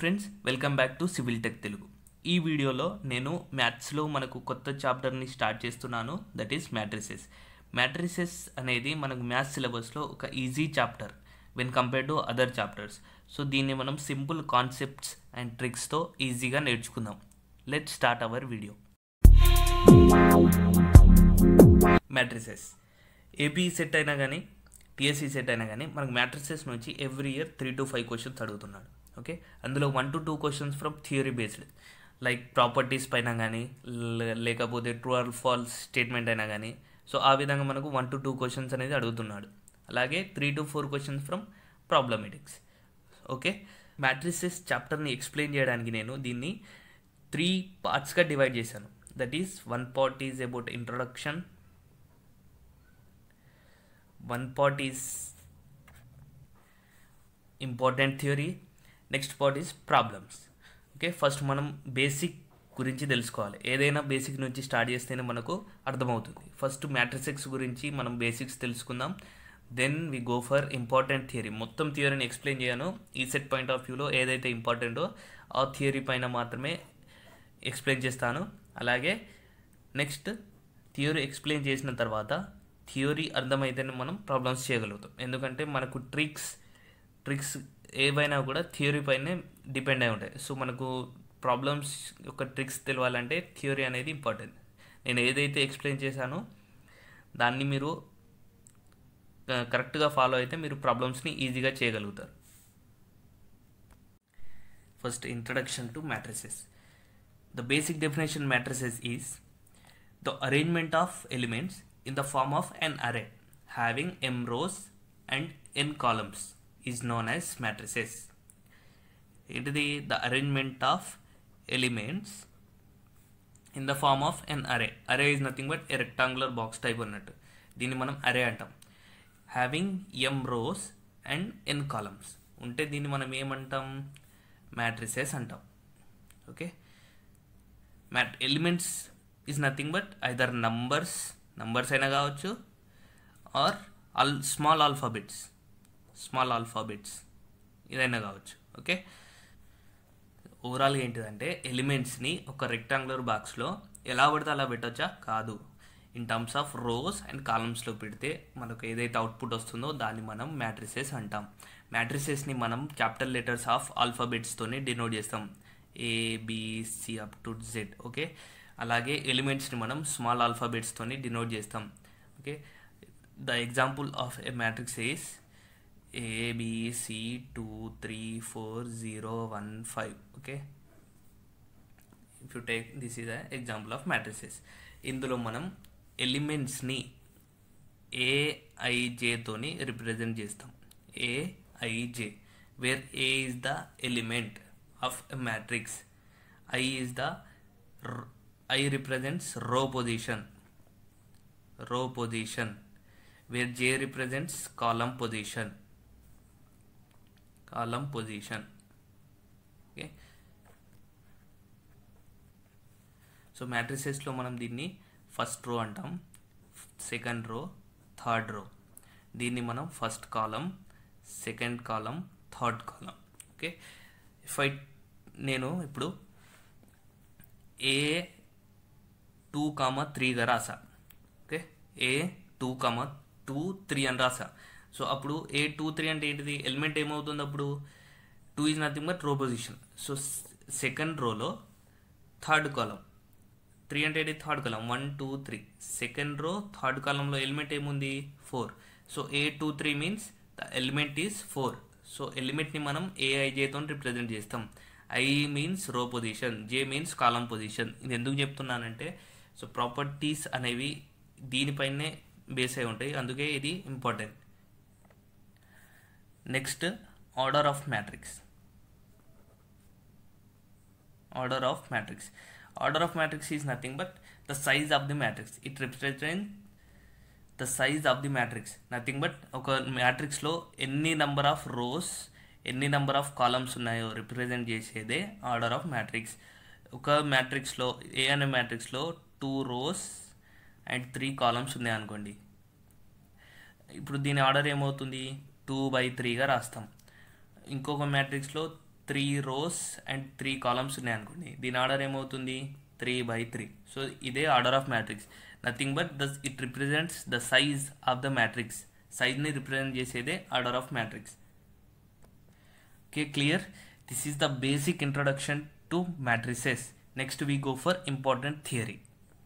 Friends welcome back to civil tech Telugu ఈ వీడియోలో నేను మ్యాథ్స్లో మనకు కొత్త చాప్టర్ని స్టార్ట్ చేస్తున్నాను దట్ ఈస్ మ్యాట్రిసెస్ మ్యాట్రిసెస్ అనేది మనకు మ్యాథ్స్ సిలబస్లో ఒక easy chapter when compare to other chapters so దీన్ని మనం సింపుల్ కాన్సెప్ట్స్ అండ్ ట్రిక్స్తో ఈజీగా నేర్చుకుందాం let start our video matrices AP set అయినా కానీ టీఎస్సీ సెట్ అయినా కానీ మనకు మ్యాట్రిసెస్ నుంచి every year three to five questions అడుగుతున్నాడు ఓకే అందులో one to two questions from theory based like properties పైన కానీ లేకపోతే ట్రూ ఆర్ ఫాల్స్ స్టేట్మెంట్ అయినా కానీ సో ఆ విధంగా మనకు వన్ టు టూ క్వశ్చన్స్ అనేది అడుగుతున్నాడు అలాగే three to four questions from problematics okay matrices చాప్టర్ని ఎక్స్ప్లెయిన్ చేయడానికి నేను దీన్ని త్రీ పార్ట్స్గా డివైడ్ చేశాను that is one part is about introduction one part is important theory next part is problems okay first మనం బేసిక్ గురించి తెలుసుకోవాలి ఏదైనా బేసిక్ నుంచి స్టార్ట్ చేస్తేనే మనకు అర్థమవుతుంది ఫస్ట్ మ్యాట్రిసెక్స్ గురించి మనం బేసిక్స్ తెలుసుకుందాం then we go for important theory మొత్తం థియరీని ఎక్స్ప్లెయిన్ చేయను ఈ సెట్ పాయింట్ ఆఫ్ వ్యూలో ఏదైతే ఇంపార్టెంటో ఆ థియరీ పైన మాత్రమే ఎక్స్ప్లెయిన్ చేస్తాను అలాగే నెక్స్ట్ థియరీ ఎక్స్ప్లెయిన్ చేసిన తర్వాత థియరీ అర్థమైతేనే మనం ప్రాబ్లమ్స్ చేయగలుగుతాం ఎందుకంటే మనకు ట్రిక్స్ ట్రిక్స్ ఏవైనా కూడా థియరీ పైనే డిపెండ్ అయి ఉంటాయి సో మనకు ప్రాబ్లమ్స్ యొక్క ట్రిక్స్ తెలియాలంటే థియరీ అనేది ఇంపార్టెంట్ నేను ఏదైతే ఎక్స్ప్లెయిన్ చేశానో దాన్ని మీరు కరెక్ట్గా ఫాలో అయితే మీరు ప్రాబ్లమ్స్ని ఈజీగా చేయగలుగుతారు first introduction to matrices the basic definition matrices is the arrangement of elements in the form of an array having m rows and n columns is known as matrices. It is the, the arrangement of elements in the form of an array. Array is nothing but a rectangular box type అన్నట్టు దీన్ని మనం array అంటాం having M rows and N columns ఉంటే దీన్ని మనం ఏమంటాం matrices అంటాం okay mat elements is nothing but either numbers numbers అయినా కావచ్చు or all small alphabets small alphabets ఇదైనా కావచ్చు ఓకే ఓవరాల్గా ఏంటిదంటే ఎలిమెంట్స్ని ఒక రెక్టాంగులర్ బాక్స్లో ఎలా పడితే అలా పెట్టవచ్చా కాదు in terms of rows and కాలమ్స్లో పెడితే మనకు ఏదైతే అవుట్పుట్ వస్తుందో దాన్ని మనం మ్యాట్రిసెస్ అంటాం మ్యాట్రిసెస్ని మనం క్యాపిటల్ లెటర్స్ ఆఫ్ ఆల్ఫాబెట్స్తోనే డినోట్ చేస్తాం A B C up to Z okay అలాగే ఎలిమెంట్స్ని మనం స్మాల్ ఆల్ఫాబెట్స్తోని డినోట్ చేస్తాం okay the example of a matrix is A B C two three four zero one five okay if you take this is the example of matrices ఇందులో మనం ఎలిమెంట్స్ని ఏఐజేతోని represent చేస్తాం A I J where A is the element of a matrix I is the I represents row position row position where J represents column position column position okay so మ్యాట్రిసెస్లో మనం దీన్ని first row అంటాం second row third row దీన్ని మనం first column second column third column okay if I నేను ఇప్పుడు A two comma త్రీగా రాసా okay A two comma two three అని రాసా సో అప్పుడు ఏ టూ త్రీ అంటే ఏంటిది ఎలిమెంట్ ఏమవుతుంది అప్పుడు two is nothing but row position so second రోలో థర్డ్ కాలం త్రీ అంటే ఏంటి third column one two three second row third కాలంలో ఎలిమెంట్ ఏముంది four so A two three means the element is four so ఎలిమెంట్ని మనం ఏఐజేతో represent చేస్తాం I means row position J means column position ఇది ఎందుకు చెప్తున్నానంటే సో ప్రాపర్టీస్ అనేవి దీనిపైనే బేస్ అయి ఉంటాయి అందుకే ఇది important next order of matrix order of matrix order of matrix is nothing but the size of the matrix it represent the size of the matrix nothing but ఒక మ్యాట్రిక్స్లో ఎన్ని number of rows ఎన్ని number of columns ఉన్నాయో represent చేసేదే order of matrix ఒక మ్యాట్రిక్స్లో A అనే మ్యాట్రిక్స్లో two rows and three columns ఉన్నాయి అనుకోండి ఇప్పుడు దీని ఆర్డర్ ఏమవుతుంది టూ బై త్రీగా రాస్తాం ఇంకొక మ్యాట్రిక్స్లో three rows and three columns ఉన్నాయి అనుకోండి దీని ఆర్డర్ ఏమవుతుంది త్రీ బై త్రీ సో ఇదే order of matrix nothing but the it represents the size of the matrix సైజ్ని రిప్రజెంట్ చేసేదే order of matrix okay clear this is the basic introduction to matrices next we go for important theory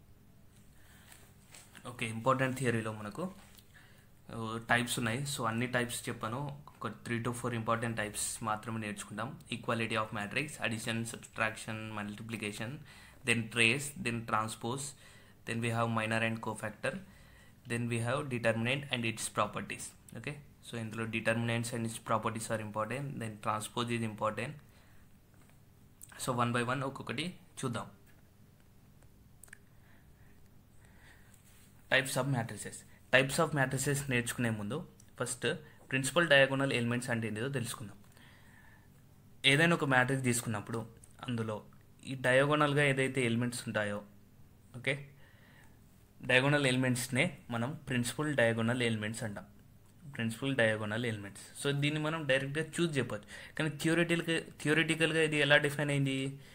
okay important థియరీలో మనకు types ఉన్నాయి so అన్ని types చెప్పాను ఒక three to four important types మాత్రమే నేర్చుకుంటాం equality of matrix addition subtraction multiplication then trace then transpose then we have minor and cofactor then we have determinant and its properties okay so ఇందులో determinants and its properties are important then transpose is important so one by one ఒక్కొక్కటి చూద్దాం types of matrices types of matrices నేర్చుకునే ముందు first principle diagonal elements అంటే ఏంటిదో తెలుసుకుందాం ఏదైనా ఒక మ్యాట్రిక్స్ తీసుకున్నప్పుడు అందులో ఈ డయాగోనల్గా ఏదైతే ఎలిమెంట్స్ ఉంటాయో ఓకే డయాగోనల్ ఎలిమెంట్స్నే మనం ప్రిన్సిపల్ డయాగోనల్ ఎలిమెంట్స్ అంటాం ప్రిన్సిపల్ డయాగోనల్ ఎలిమెంట్స్ సో దీన్ని మనం డైరెక్ట్గా చూస్ చెప్పచ్చు కానీ థియోరిటికల్గా థియోరిటికల్గా ఇది ఎలా డిఫైన్ అయింది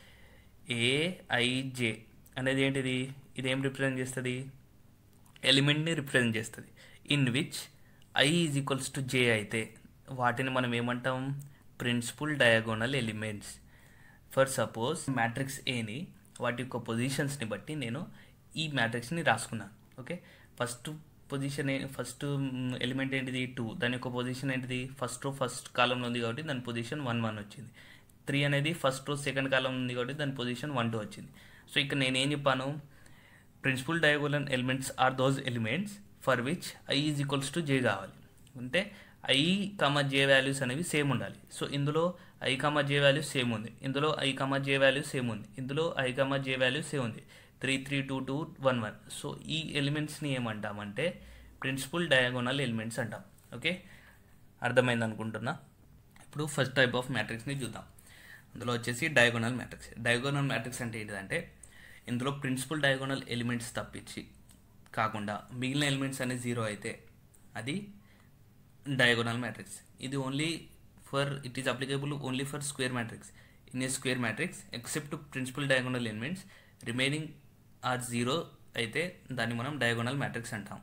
ఏఐజే అనేది ఏంటిది ఇది ఏం రిప్రజెంట్ చేస్తుంది ఎలిమెంట్ని రిప్రజెంట్ చేస్తుంది in which I is equals to J అయితే వాటిని మనం ఏమంటాం principal diagonal elements for suppose matrix ఏని వాటి యొక్క పొజిషన్స్ని బట్టి నేను ఈ మ్యాట్రిక్స్ని రాసుకున్నాను okay first position first element ఏంటిది టూ దాని యొక్క పొజిషన్ ఏంటిది ఫస్ట్ రో ఫస్ట్ కాలంలో ఉంది కాబట్టి దాని పొజిషన్ వన్ వన్ వచ్చింది త్రీ అనేది ఫస్ట్ రో సెకండ్ కాలం ఉంది కాబట్టి దాని పొజిషన్ వన్ టూ వచ్చింది సో ఇక్కడ నేను ఏం చెప్పాను principal diagonal elements are those elements for which I is equals to J కావాలి అంటే ఐ కమ జే వాల్యూస్ అనేవి సేమ్ ఉండాలి సో ఇందులో I comma J values same ఉంది ఇందులో I comma J values same ఉంది ఇందులో I comma J values same ఉంది three three two two one one so ఈ ఎలిమెంట్స్ని ఏమంటామంటే ప్రిన్సిపల్ డయాగోనల్ ఎలిమెంట్స్ అంటాం ఓకే అర్థమైంది అనుకుంటున్నా ఇప్పుడు ఫస్ట్ టైప్ ఆఫ్ మ్యాట్రిక్స్ని చూద్దాం అందులో వచ్చేసి డయాగోనల్ మ్యాట్రిక్స్ డయాగోనల్ మ్యాట్రిక్స్ అంటే ఏంటిదంటే ఇందులో ప్రిన్సిపల్ డయాగోనల్ ఎలిమెంట్స్ తప్పించి కాకుండా మిగిలిన ఎలిమెంట్స్ అనేది జీరో అయితే అది డయాగోనల్ మ్యాట్రిక్స్ ఇది only for it is applicable only for square matrix in a square matrix except principal diagonal elements remaining are zero అయితే దాన్ని మనం డయాగోనల్ మ్యాట్రిక్స్ అంటాం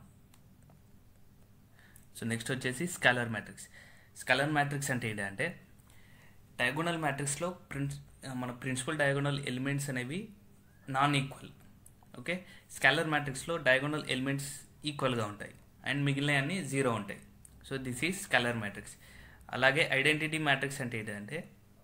సో నెక్స్ట్ వచ్చేసి స్కాలర్ మ్యాట్రిక్స్ స్కాలర్ మ్యాట్రిక్స్ అంటే ఏంటంటే డయాగోనల్ మ్యాట్రిక్స్లో prince మన ప్రిన్సిపల్ డయాగోనల్ ఎలిమెంట్స్ అనేవి నాన్ ఈక్వల్ ఓకే స్కాలర్ మ్యాట్రిక్స్లో డయాగోనల్ ఎలిమెంట్స్ ఈక్వల్గా ఉంటాయి అండ్ మిగిలినవన్నీ జీరో ఉంటాయి so this is scalar matrix అలాగే ఐడెంటిటీ మ్యాట్రిక్స్ అంటే ఏంటంటే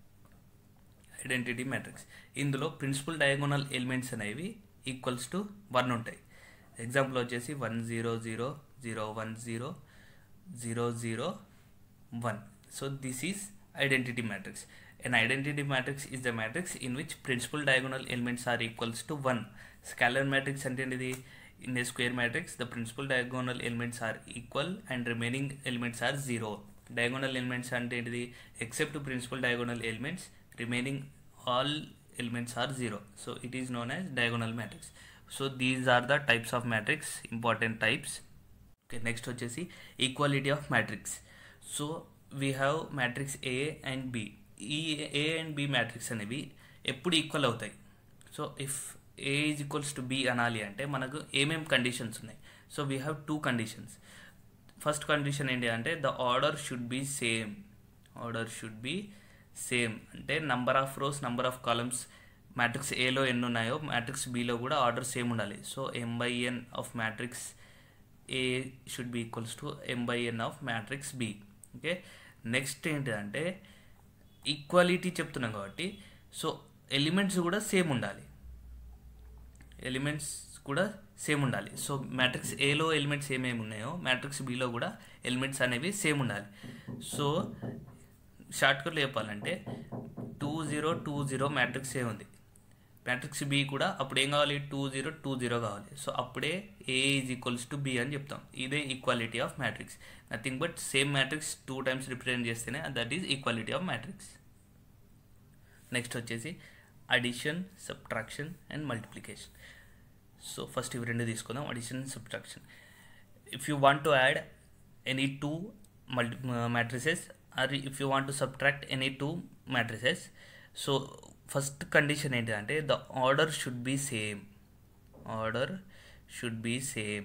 ఐడెంటిటీ మ్యాట్రిక్స్ ఇందులో ప్రిన్సిపల్ డయాగోనల్ ఎలిమెంట్స్ అనేవి ఈక్వల్స్ టు వన్ ఉంటాయి ఎగ్జాంపుల్ వచ్చేసి one zero zero zero one zero zero zero one so this is identity matrix. An identity matrix is the matrix in which principal diagonal elements are equals to 1. Scalar matrix అంటే ఏంటిది in a square matrix the principal diagonal elements are equal and remaining elements are 0. Diagonal elements అంటే ఏంటిది except principal diagonal elements remaining all elements are 0. So it is known as diagonal matrix. So these are the types of matrix, important types. Okay, next వచ్చేసి equality of matrix so we have matrix A and B ఈ A and B matrix అనేవి ఎప్పుడు equal అవుతాయి so if A is equals to B అనాలి అంటే మనకు ఏమేం conditions ఉన్నాయి so we have two conditions first condition ఏంటి అంటే the order should be same order should be same అంటే number of rows number of columns matrix ఏలో ఎన్ని ఉన్నాయో మ్యాట్రిక్స్ బిలో కూడా ఆర్డర్ సేమ్ ఉండాలి so M by N of matrix A should be equals to M by N of matrix B okay next ఏంటంటే equality చెప్తున్నాం కాబట్టి సో ఎలిమెంట్స్ కూడా సేమ్ ఉండాలి ఎలిమెంట్స్ కూడా సేమ్ ఉండాలి సో మ్యాట్రిక్స్ ఏలో ఎలిమెంట్స్ ఏమేమి ఉన్నాయో మ్యాట్రిక్స్ బిలో కూడా ఎలిమెంట్స్ అనేవి సేమ్ ఉండాలి సో షార్ట్కట్లో చెప్పాలంటే two zero two zero matrix A ఉంది మ్యాట్రిక్స్ బి కూడా అప్పుడు ఏం కావాలి టూ జీరో టూ జీరో కావాలి సో అప్పుడే A is equals to B అని చెప్తాం ఇదే equality of matrix nothing but same matrix two times represent చేస్తేనే that is equality of matrix next వచ్చేసి addition subtraction and multiplication so first ఇవి రెండు తీసుకుందాం addition subtraction if you want to add any two multi matrices or if you want to subtract any two matrices so first condition ఏంటంటే the order should be same order should be same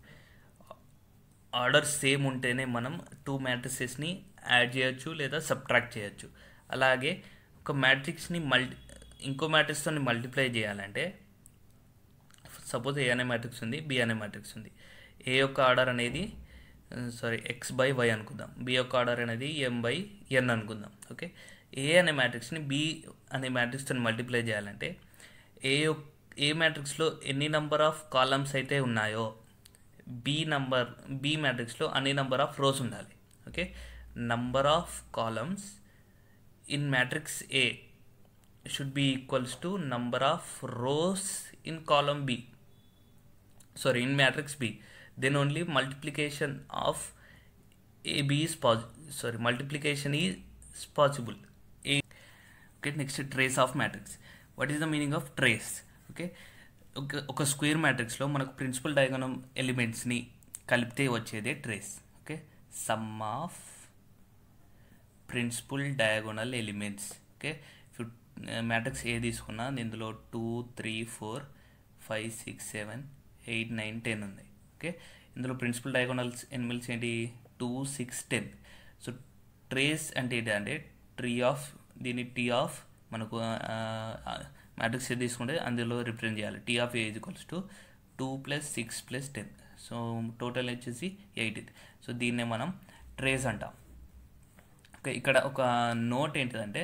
order same ఉంటేనే మనం two మ్యాట్రిసెస్ని add చేయొచ్చు లేదా subtract చేయొచ్చు అలాగే ఒక మ్యాట్రిక్స్ని multi ఇంకో మ్యాట్రిక్స్తో multiply చేయాలంటే సపోజ్ ఏ అనే మ్యాట్రిక్స్ ఉంది బి అనే మ్యాట్రిక్స్ ఉంది ఏ యొక్క ఆర్డర్ అనేది సారీ ఎక్స్ బై వై అనుకుందాం బి యొక్క ఆర్డర్ అనేది ఎం బై ఎన్ అనుకుందాం ఓకే ఏ అనే మ్యాట్రిక్స్ని బి అనే మ్యాట్రిక్స్తో మల్టిప్లై చేయాలంటే ఏ యొక్- ఏ మ్యాట్రిక్స్లో ఎన్ని నంబర్ ఆఫ్ కాలమ్స్ అయితే ఉన్నాయో బి నంబర్ బి మ్యాట్రిక్స్లో అన్ని నంబర్ ఆఫ్ రోస్ ఉండాలి okay number of columns in matrix A should be equals to number of rows in column B sorry in matrix b then only multiplication of ab is pos- sorry multiplication is possible a okay next trace of matrix what is the meaning of trace okay ఒక ఒక square మ్యాట్రిక్స్లో మనకు principal డయాగోనమ్ ఎలిమెంట్స్ని కలిపితే వచ్చేదే trace okay sum of principal diagonal elements okay ఇప్పుడు matrix A తీసుకున్నా ఇందులో two three four five six seven eight nine ten ఉంది ఓకే ఇందులో ప్రిన్సిపల్ డయాగోనల్స్ ఎనిమల్స్ ఏంటి two six ten so trace అంటే ఏంటి అంటే ట్రీ ఆఫ్ దీని టీ ఆఫ్ మనకు మ్యాట్రిక్స్ ఏ తీసుకుంటే అందులో రిప్రజెంట్ చేయాలి T of A is equals to two plus six plus ten so total వచ్చేసి ఎయిట్ సో దీన్నే మనం ట్రేస్ అంటాం ఓకే ఇక్కడ ఒక నోట్ ఏంటిదంటే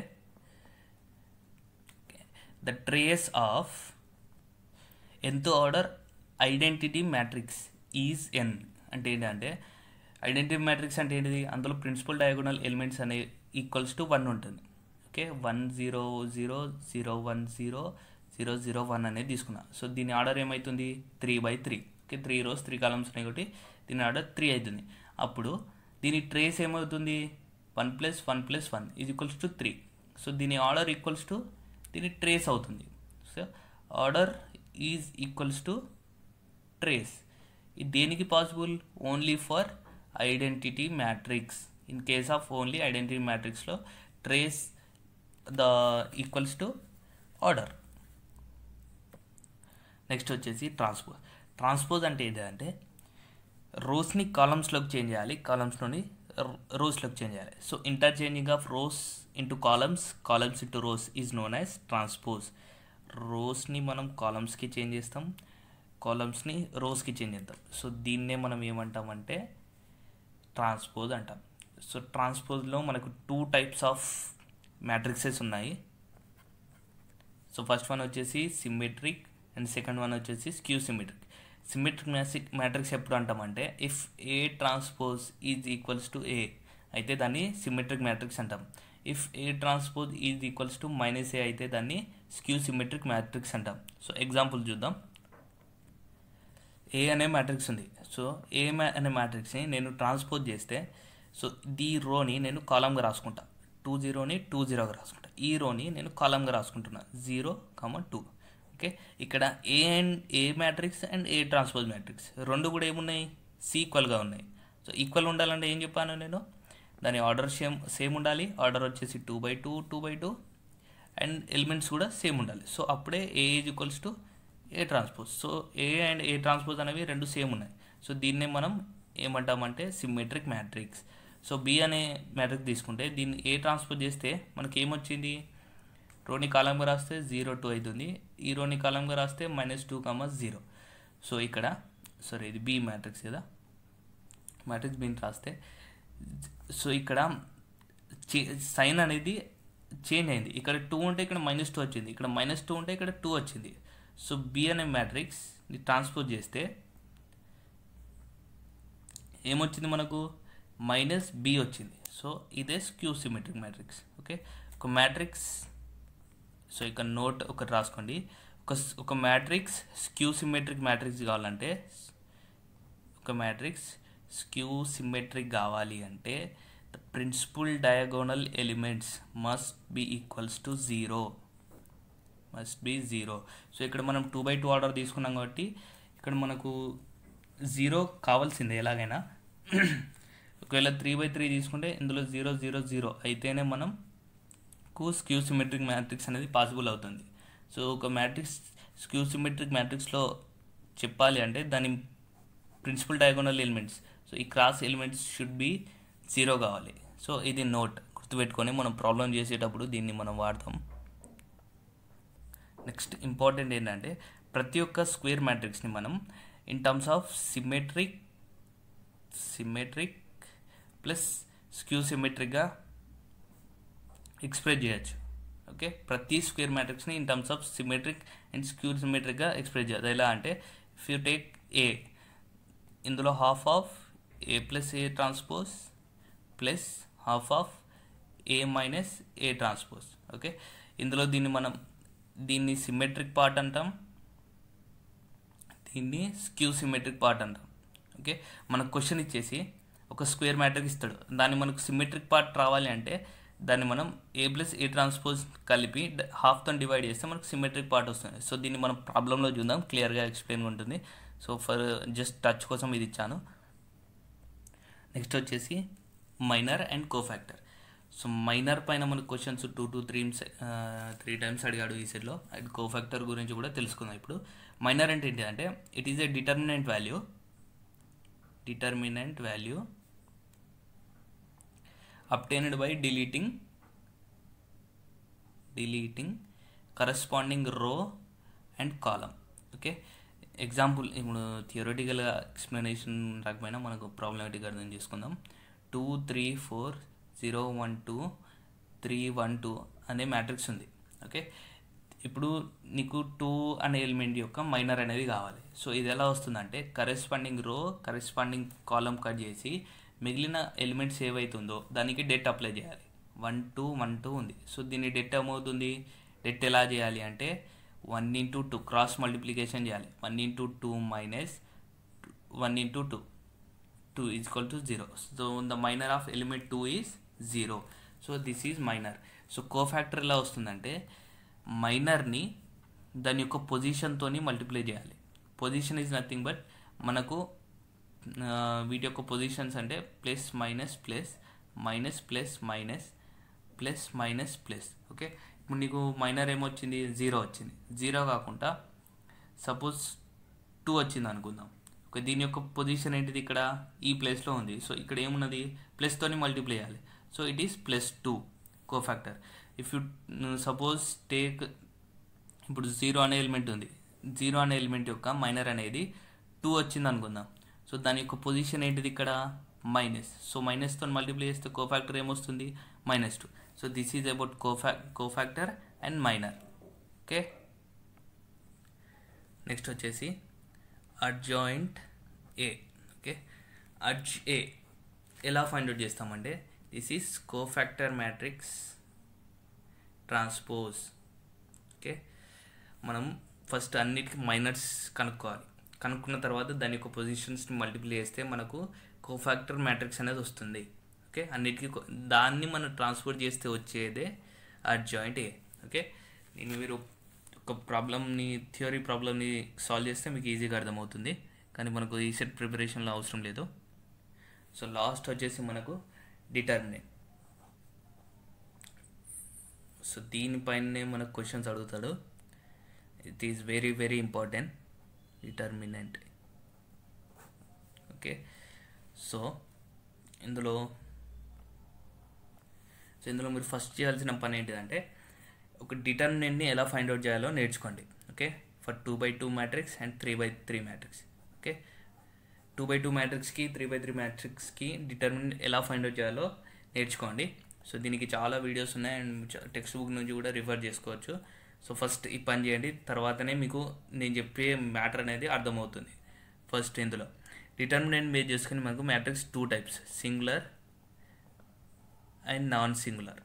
the trace of nth order identity matrix is N అంటే ఏంటంటే ఐడెంటిటీ మ్యాట్రిక్స్ అంటే ఏంటిది అందులో ప్రిన్సిపల్ డయాగోనల్ ఎలిమెంట్స్ అనే ఈక్వల్స్ టు వన్ ఉంటుంది okay one zero zero zero one zero zero zero one అనేది తీసుకున్నా సో దీని ఆర్డర్ ఏమవుతుంది three by three okay three rows three columns ఉన్నాయి కాబట్టి దీని ఆర్డర్ త్రీ అవుతుంది అప్పుడు దీని ట్రేస్ ఏమవుతుంది one plus one plus one is equals to three so దీని ఆర్డర్ ఈక్వల్స్ టు దీని ట్రేస్ అవుతుంది so order is equals to trace ఇది దేనికి possible only for identity matrix in case of only identity మ్యాట్రిక్స్లో trace the equals to order next వచ్చేసి transpose transpose అంటే ఏంటంటే రోస్ని కాలమ్స్లోకి చేంజ్ చేయాలి కాలమ్స్లోని రోస్లోకి చేంజ్ చేయాలి so interchanging of rows into columns columns into rows is known as transpose రోస్ని మనం కాలమ్స్కి చేంజ్ చేస్తాం కాలమ్స్ని రోస్కి చేంజ్ చేద్దాం సో దీన్నే మనం ఏమంటామంటే ట్రాన్స్పోజ్ అంటాం సో ట్రాన్స్పోజ్లో మనకు టూ టైప్స్ ఆఫ్ మ్యాట్రిక్సెస్ ఉన్నాయి సో ఫస్ట్ వన్ వచ్చేసి సిమెట్రిక్ అండ్ సెకండ్ వన్ వచ్చేసి స్క్యూ సిమెట్రిక్ సిమెట్రిక్ మ్యాసిక్ మ్యాట్రిక్స్ ఎప్పుడు అంటామంటే if A transpose is equals to A అయితే దాన్ని సిమెట్రిక్ మ్యాట్రిక్స్ అంటాం if A transpose is equals to minus A అయితే దాన్ని స్క్యూ సిమెట్రిక్ మ్యాట్రిక్స్ అంటాం సో ఎగ్జాంపుల్ చూద్దాం ఏ అనే మ్యాట్రిక్స్ ఉంది సో ఏ మ్యా- అనే మ్యాట్రిక్స్ని నేను ట్రాన్స్పోజ్ చేస్తే సో ఈ రోని నేను కాలంగా రాసుకుంటా టూ జీరోని టూ జీరోగా రాసుకుంటా ఈ రోని నేను కాలంగా రాసుకుంటున్నా జీరో కామ టూ ఓకే ఇక్కడ A and A matrix and A transpose matrix రెండు కూడా ఏమున్నాయి సీక్వల్గా ఉన్నాయి సో ఈక్వల్ ఉండాలంటే ఏం చెప్పాను నేను దాని ఆర్డర్ సేమ్ సేమ్ ఉండాలి ఆర్డర్ వచ్చేసి two by two two by two and elements కూడా సేమ్ ఉండాలి సో అప్పుడే A is equals to A transpose so A and A transpose అనేవి రెండు సేమ్ ఉన్నాయి సో దీన్నే మనం ఏమంటామంటే సిమెట్రిక్ మ్యాట్రిక్స్ సో బి అనే మ్యాట్రిక్స్ తీసుకుంటే దీన్ని ఏ ట్రాన్స్పోజ్ చేస్తే మనకి ఏమొచ్చింది రోని కాలంగా రాస్తే జీరో టూ అవుతుంది ఈ రోని కాలంగా రాస్తే minus two comma zero so ఇక్కడ సారీ ఇది బి మ్యాట్రిక్స్ కదా మ్యాట్రిక్స్ బిని రాస్తే సో ఇక్కడ సైన్ అనేది చేంజ్ అయింది ఇక్కడ టూ ఉంటే ఇక్కడ మైనస్ టూ వచ్చింది ఇక్కడ మైనస్ టూ ఉంటే ఇక్కడ టూ వచ్చింది సో బి అనే మ్యాట్రిక్స్ ట్రాన్స్పోజ్ చేస్తే ఏమొచ్చింది మనకు మైనస్ బి వచ్చింది సో ఇదే స్క్యూ సిమెట్రిక్ మ్యాట్రిక్స్ ఓకే ఒక మ్యాట్రిక్స్ సో ఇక్కడ నోట్ ఒకటి రాసుకోండి ఒక ఒక మ్యాట్రిక్స్ స్క్యూ సిమెట్రిక్ మ్యాట్రిక్స్ కావాలంటే ఒక మ్యాట్రిక్స్ స్క్యూ సిమెట్రిక్ కావాలి అంటే the principal diagonal elements must be equals to zero must be zero so ఇక్కడ మనం టూ బై టూ ఆర్డర్ తీసుకున్నాం కాబట్టి ఇక్కడ మనకు జీరో కావాల్సిందే ఎలాగైనా ఒకవేళ త్రీ బై త్రీ తీసుకుంటే ఇందులో జీరో జీరో జీరో అయితేనే మనం కు స్క్యూ సిమెట్రిక్ మ్యాట్రిక్స్ అనేది పాసిబుల్ అవుతుంది సో ఒక మ్యాట్రిక్స్ స్క్యూ సిమెట్రిక్ మ్యాట్రిక్స్లో చెప్పాలి అంటే దాని ప్రిన్సిపల్ డయాగోనల్ ఎలిమెంట్స్ సో ఈ cross elements should be zero కావాలి సో ఇది నోట్ గుర్తుపెట్టుకొని మనం ప్రాబ్లం చేసేటప్పుడు దీన్ని మనం వాడతాం నెక్స్ట్ ఇంపార్టెంట్ ఏంటంటే ప్రతి ఒక్క స్క్వేర్ మ్యాట్రిక్స్ని మనం in terms of symmetric symmetric plus skew సిమెట్రిక్గా ఎక్స్ప్రెస్ చేయొచ్చు ఓకే ప్రతి స్క్వేర్ మ్యాట్రిక్స్ని in terms of symmetric and skew సిమెట్రిక్గా ఎక్స్ప్రెస్ చేయదు ఎలా అంటే ఇఫ్ యూ టేక్ ఏ ఇందులో half of A plus A transpose plus half of A minus A transpose okay ఇందులో దీన్ని మనం దీన్ని సిమెట్రిక్ పార్ట్ అంటాం దీన్ని స్క్యూ సిమెట్రిక్ పార్ట్ అంటాం ఓకే మనకు క్వశ్చన్ ఇచ్చేసి ఒక స్క్వేర్ మ్యాట్రిక్ ఇస్తాడు దాన్ని మనకు సిమెట్రిక్ పార్ట్ రావాలి అంటే దాన్ని మనం ఏ ప్లస్ ఏ ట్రాన్స్పోజ్ కలిపి హాఫ్తో డివైడ్ చేస్తే మనకు సిమెట్రిక్ పార్ట్ వస్తుంది సో దీన్ని మనం ప్రాబ్లంలో చూద్దాం క్లియర్గా ఎక్స్ప్లెయిన్ ఉంటుంది సో ఫర్ జస్ట్ టచ్ కోసం ఇది ఇచ్చాను నెక్స్ట్ వచ్చేసి minor and cofactor so minor పైన మనకు questions two two three three times అడిగాడు ఈ సెట్లో అండ్ కోఫ్యాక్టర్ గురించి కూడా తెలుసుకుందాం ఇప్పుడు మైనర్ అంటే ఏంటి అంటే it is a determinant value determinant value obtained by deleting deleting corresponding row and column okay example ఇప్పుడు థియోరిటికల్గా ఎక్స్ప్లెనేషన్ రాకపోయినా మనకు ప్రాబ్లమేటిక్ అర్థం చేసుకుందాం two three four zero one two three one two అనే మ్యాట్రిక్స్ ఉంది ఓకే ఇప్పుడు నీకు టూ అనే ఎలిమెంట్ యొక్క మైనర్ అనేది కావాలి సో ఇది ఎలా వస్తుందంటే కరెస్పాండింగ్ రో కరెస్పాండింగ్ కాలం కట్ చేసి మిగిలిన ఎలిమెంట్స్ ఏవైతుందో దానికి డెట్ అప్లై చేయాలి వన్ టూ వన్ టూ ఉంది సో దీన్ని డెట్ ఏమవుతుంది డెట్ ఎలా చేయాలి అంటే one into two cross multiplication చేయాలి one into two minus one into two two is equal to zero so the minor of element two is zero so this is minor so cofactor ఎలా వస్తుందంటే మైనర్ని దాని యొక్క పొజిషన్తో multiply చేయాలి position is nothing but మనకు వీటి యొక్క పొజిషన్స్ అంటే plus minus plus minus plus minus plus minus plus okay ఇప్పుడు నీకు మైనర్ ఏమొచ్చింది జీరో వచ్చింది జీరో కాకుండా సపోజ్ టూ వచ్చింది అనుకుందాం ఓకే దీని యొక్క పొజిషన్ ఏంటిది ఇక్కడ ఈ ప్లేస్లో ఉంది సో ఇక్కడ ఏమున్నది ప్లస్తోని మల్టిప్లై చేయాలి so it is plus two cofactor if you suppose take ఇప్పుడు జీరో అనే ఎలిమెంట్ ఉంది జీరో అనే ఎలిమెంట్ యొక్క మైనర్ అనేది టూ వచ్చింది అనుకుందాం సో దాని యొక్క పొజిషన్ ఏంటిది ఇక్కడ మైనస్ సో మైనస్తో మల్టిప్లై చేస్తే కోఫ్యాక్టర్ ఏమొస్తుంది minus two so this is about cofa cofactor and minor okay next వచ్చేసి adjoint A okay adj A ఎలా ఫైండ్ అవుట్ చేస్తామంటే this is cofactor matrix transpose okay మనం ఫస్ట్ అన్నిటికి మైనర్స్ కనుక్కోవాలి కనుక్కున్న తర్వాత దాని యొక్క పొజిషన్స్ని మల్టిప్లై చేస్తే మనకు కోఫ్యాక్టర్ మ్యాట్రిక్స్ అనేది వస్తుంది ఓకే అన్నిటికీ దాన్ని మనం ట్రాన్స్ఫర్ చేస్తే వచ్చేదే అడ్జాయింట్ ఏ ఓకే నేను మీరు ఒక ప్రాబ్లమ్ని థియరీ ప్రాబ్లమ్ని సాల్వ్ చేస్తే మీకు ఈజీగా అర్థమవుతుంది కానీ మనకు ఈ సెట్ ప్రిపరేషన్లో అవసరం లేదు సో లాస్ట్ వచ్చేసి మనకు డిటర్మినెంట్ సో దీనిపైనే మనకు క్వశ్చన్స్ అడుగుతాడు it is very very important determinant okay so ఇందులో సో ఇందులో మీరు ఫస్ట్ చేయాల్సిన పని ఏంటిదంటే ఒక డిటర్మినెంట్ని ఎలా ఫైండ్ అవుట్ చేయాలో నేర్చుకోండి okay for two by two matrix and three by three matrix okay two by two మ్యాట్రిక్స్కి త్రీ బై త్రీ మ్యాట్రిక్స్కి డిటర్మినెంట్ ఎలా ఫైండ్ అవుట్ చేయాలో నేర్చుకోండి సో దీనికి చాలా వీడియోస్ ఉన్నాయి అండ్ టెక్స్ట్ బుక్ నుంచి కూడా రిఫర్ చేసుకోవచ్చు సో ఫస్ట్ ఈ పని చేయండి తర్వాతనే మీకు నేను చెప్పే మ్యాటర్ అనేది అర్థమవుతుంది ఫస్ట్ ఇందులో డిటర్మినెంట్ బేస్ చేసుకుని మనకు matrix two types singular and non singular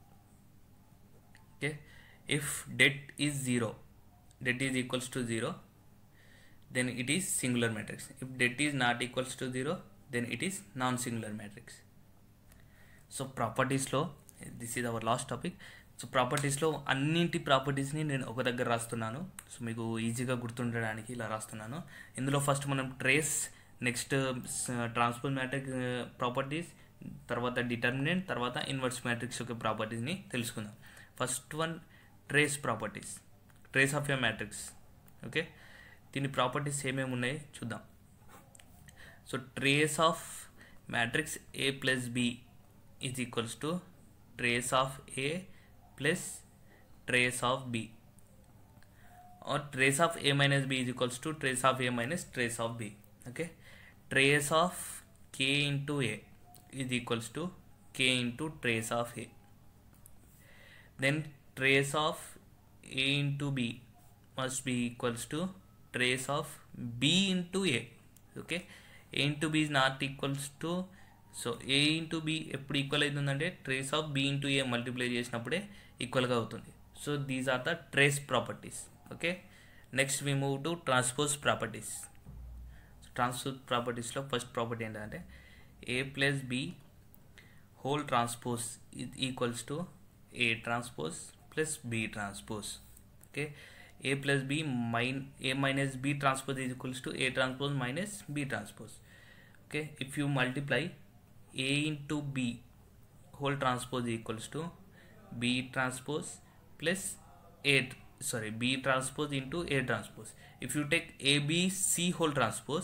okay if det is zero det is equals to zero then it is singular matrix if det is not equals to zero then it is non singular matrix so ప్రాపర్టీస్లో this is our last topic so ప్రాపర్టీస్లో అన్నింటి ప్రాపర్టీస్ని నేను ఒక దగ్గర రాస్తున్నాను so మీకు ఈజీగా గుర్తుండడానికి ఇలా రాస్తున్నాను ఇందులో ఫస్ట్ మనం trace next transpose matrix properties తర్వాత డిటర్మినెంట్ తర్వాత ఇన్వర్స్ మ్యాట్రిక్స్ యొక్క ప్రాపర్టీస్ని తెలుసుకుందాం first one trace properties trace of a matrix okay దీని ప్రాపర్టీస్ ఏమేమి ఉన్నాయి చూద్దాం so trace of matrix A plus B is equals to trace of A plus trace of B or trace of a minus b is equals to trace of a minus trace of b okay trace of k into a is equals to k into trace of a then trace of a into b must be equals to trace of b into a okay a into b is not equals to so A into B ఎప్పుడు equal అవుతుందంటే trace of B into A multiply చేసినప్పుడే ఈక్వల్గా అవుతుంది so these are the trace properties okay next we move to transpose properties ట్రాన్స్పోజ్ ప్రాపర్టీస్లో first property ఏంటంటే A plus B whole transpose ఇది equals to A transpose plus B transpose okay A plus B mine A minus B transpose is equals to A transpose minus B transpose okay if you multiply a into b whole transpose equals to b transpose plus a sorry b transpose into a transpose if you take a b c whole transpose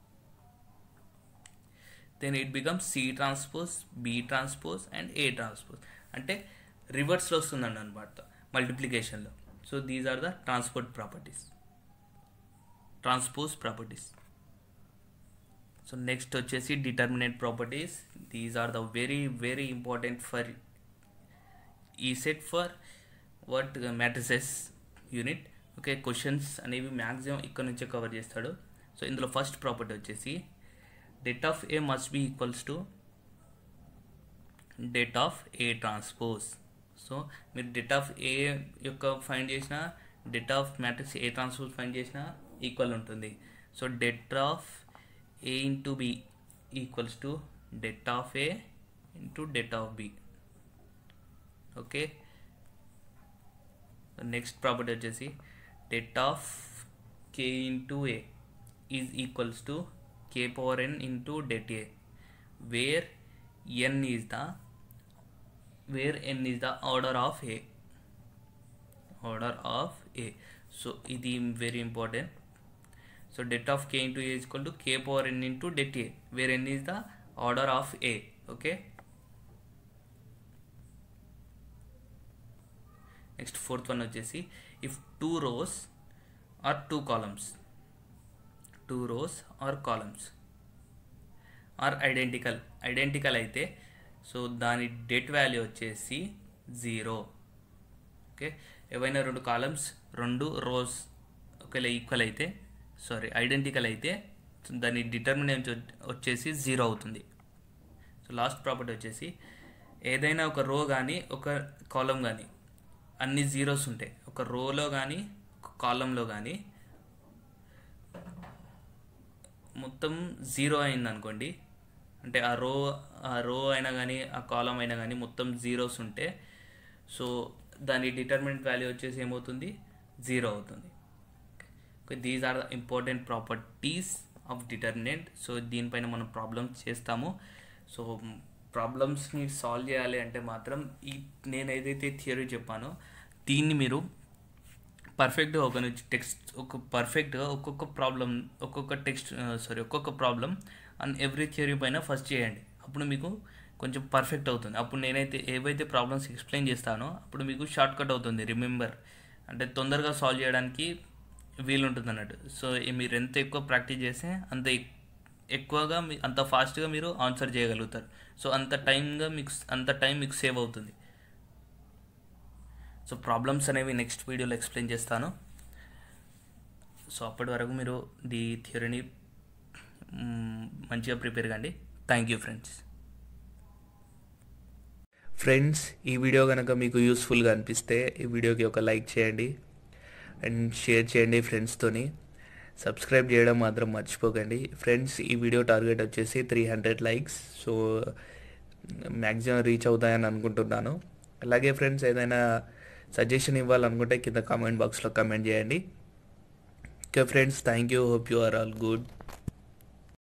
then it becomes c transpose b transpose and a transpose అంటే రివర్స్లో వస్తుందండి అనమాట మల్టిప్లికేషన్లో so these are the transport properties transpose properties so next వచ్చేసి determinant properties these are the very very important for ఈ set for what matrices unit okay questions అనేవి maximum ఇక్కడ నుంచే కవర్ చేస్తాడు సో ఇందులో ఫస్ట్ ప్రాపర్టీ వచ్చేసి det of A must be equals to det of A transpose so మీరు det of A యొక్క find చేసిన det of matrix A transpose find చేసిన ఈక్వల్ ఉంటుంది so det of a into b equals to det of a into det of b okay the next property వచ్చేసి det of k into a is equals to k power n into det a where n is the where n is the order of a order of a so ఇది very important so det of k into a is equal to k power n into det a where n is the order of a okay next fourth one వచ్చేసి if two rows or two columns two rows or columns are identical identical అయితే so దాని det value వచ్చేసి zero okay ఏవైనా రెండు columns రెండు rose ఒకవేళ equal అయితే sorry identical అయితే దాని డిటర్మినెంట్ వచ్చేసి జీరో అవుతుంది సో లాస్ట్ ప్రాపర్టీ వచ్చేసి ఏదైనా ఒక రో కానీ ఒక కాలం కానీ అన్ని జీరోస్ ఉంటాయి ఒక రోలో కానీ ఒక కాలంలో కానీ మొత్తం జీరో అయింది అనుకోండి అంటే ఆ రో ఆ రో అయినా కానీ ఆ కాలం అయినా కానీ మొత్తం జీరోస్ ఉంటే సో దాని డిటర్మినెంట్ వాల్యూ వచ్చేసి ఏమవుతుంది జీరో అవుతుంది these are the important properties of determinant so దీనిపైన మనం ప్రాబ్లమ్స్ చేస్తాము సో ప్రాబ్లమ్స్ని సాల్వ్ చేయాలి అంటే మాత్రం ఈ నేను ఏదైతే థియరీ చెప్పానో దీన్ని మీరు పర్ఫెక్ట్గా ఒక నుంచి టెక్స్ట్ ఒక పర్ఫెక్ట్గా ఒక్కొక్క ప్రాబ్లం ఒక్కొక్క టెక్స్ట్ సారీ ఒక్కొక్క ప్రాబ్లం అండ్ ఎవ్రీ థియరీ పైన ఫస్ట్ చేయండి అప్పుడు మీకు కొంచెం పర్ఫెక్ట్ అవుతుంది అప్పుడు నేనైతే ఏవైతే ప్రాబ్లమ్స్ ఎక్స్ప్లెయిన్ చేస్తానో అప్పుడు మీకు షార్ట్ కట్ అవుతుంది రిమెంబర్ అంటే తొందరగా సాల్వ్ చేయడానికి వీలుంటుంది అన్నట్టు సో మీరు ఎంత ఎక్కువ ప్రాక్టీస్ చేస్తే అంత ఎక్కువగా మీ అంత ఫాస్ట్గా మీరు ఆన్సర్ చేయగలుగుతారు సో అంత టైంగా మీకు అంత టైం మీకు సేవ్ అవుతుంది సో ప్రాబ్లమ్స్ అనేవి నెక్స్ట్ వీడియోలో ఎక్స్ప్లెయిన్ చేస్తాను సో అప్పటి వరకు మీరు ది థియరీని మంచిగా ప్రిపేర్ కండి థ్యాంక్ యూ ఫ్రెండ్స్ ఫ్రెండ్స్ ఈ వీడియో కనుక మీకు యూస్ఫుల్గా అనిపిస్తే ఈ వీడియోకి ఒక లైక్ చేయండి అండ్ షేర్ చేయండి ఫ్రెండ్స్తోని సబ్స్క్రైబ్ చేయడం మాత్రం మర్చిపోకండి ఫ్రెండ్స్ ఈ వీడియో టార్గెట్ వచ్చేసి three hundred likes so maximum reach అవుతాయని అనుకుంటున్నాను అలాగే ఫ్రెండ్స్ ఏదైనా సజెషన్ ఇవ్వాలనుకుంటే కింద కామెంట్ బాక్స్లో కమెంట్ చేయండి okay friends thank you hope you are all good